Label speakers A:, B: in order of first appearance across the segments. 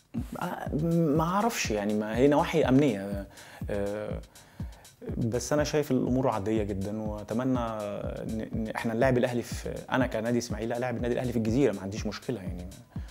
A: ما اعرفش يعني ما هي نواحي امنيه آه، بس انا شايف الامور عاديه جدا واتمنى ان إن احنا نلاعب الاهلي في انا كنادي اسماعيلي الاعب النادي الاهلي في الجزيره ما عنديش مشكله يعني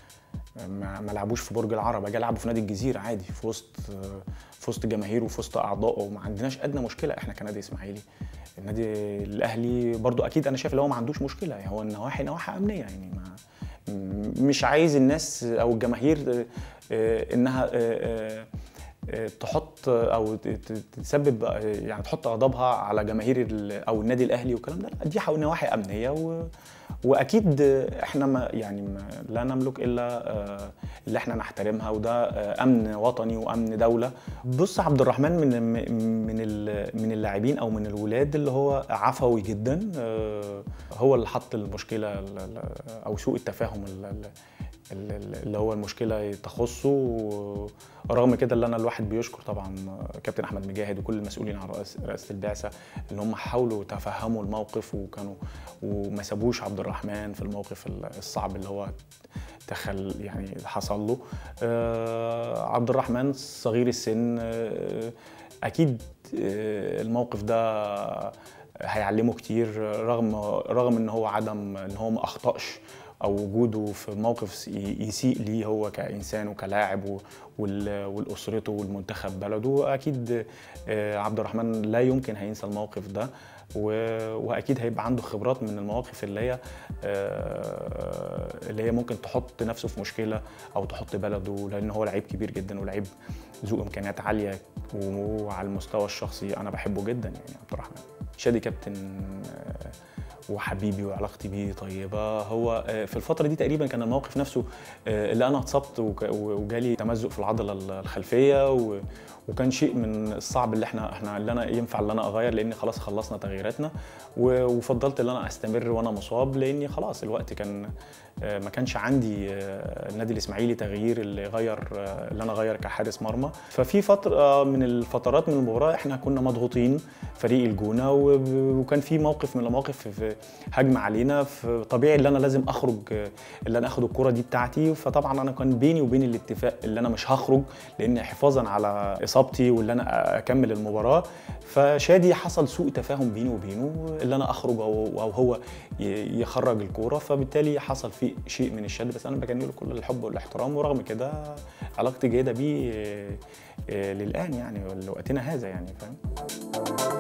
A: ما ما لعبوش في برج العرب اجي العبوا في نادي الجزيره عادي في وسط في وسط جماهيره وفي وسط اعضائه وما عندناش ادنى مشكله احنا كنادي اسماعيلي النادي الاهلي برضو اكيد انا شايف ان هو ما عندوش مشكله يعني هو النواحي نواحي امنيه يعني ما م- مش عايز الناس او الجماهير آه، آه، انها آه، آه، آه، تحط او ت- ت- تسبب آه، يعني تحط غضبها على جماهير ال- او النادي الاهلي والكلام ده لا، دي حو- نواحي امنيه و واكيد احنا ما يعني ما لا نملك الا آه، اللي احنا نحترمها وده آه، امن وطني وامن دوله بص عبد الرحمن من من ال- من اللاعبين او من الولاد اللي هو عفوي جدا آه، هو اللي حط المشكله ال- ال- او سوء التفاهم ال- ال- ال- اللي هو المشكله تخصه رغم كده اللي انا الواحد بيشكر طبعا كابتن احمد مجاهد وكل المسؤولين على رئاسه رئاسة البعثه ان هم حاولوا يتفهموا الموقف وكانوا وما سابوش عبد الرحمن في الموقف الصعب اللي هو تخل يعني حصل له آه، عبد الرحمن صغير السن آه، اكيد آه، الموقف ده هيعلمه كتير رغم رغم ان هو عدم ان هو ما اخطاش او وجوده في موقف يسيء ليه هو كانسان وكلاعب و- وال- والاسرته والمنتخب بلده اكيد آه، عبد الرحمن لا يمكن هينسى الموقف ده و- واكيد هيبقى عنده خبرات من المواقف اللي هي آه، اللي هي ممكن تحط نفسه في مشكله او تحط بلده لان هو لعيب كبير جدا ولعيب ذو امكانيات عاليه وعلى المستوى الشخصي انا بحبه جدا يعني عبد الرحمن شادي كابتن آه، وحبيبي وعلاقتي بيه طيبه هو آه، في الفتره دي تقريبا كان الموقف نفسه آه، اللي انا اتصبت وك- وجالي تمزق في العضله الخلفيه و- وكان شيء من الصعب اللي احنا احنا اللي انا ينفع اللي انا اغير لاني خلاص خلصنا تغييراتنا و- وفضلت ان انا استمر وانا مصاب لاني خلاص الوقت كان آه، ما كانش عندي آه، النادي الاسماعيلي تغيير اللي غير آه، اللي انا اغير كحارس مرمى ففي فتره من الفترات من المباراه احنا كنا مضغوطين فريق الجونه و- وكان في موقف من المواقف في هجم علينا فطبيعي اللي انا لازم اخرج آه، اللي انا اخد الكره دي بتاعتي فطبعا انا كان بيني وبين الاتفاق اللي انا مش هخرج لان حفاظا على اصابتي واللي انا اكمل المباراه فشادي حصل سوء تفاهم بيني وبينه اللي انا اخرج او أو هو ي- يخرج الكوره فبالتالي حصل في شيء من الشد بس انا بجنب له كل الحب والاحترام ورغم كده علاقتي جيده بيه آه، آه، للان يعني لوقتنا هذا يعني فاهم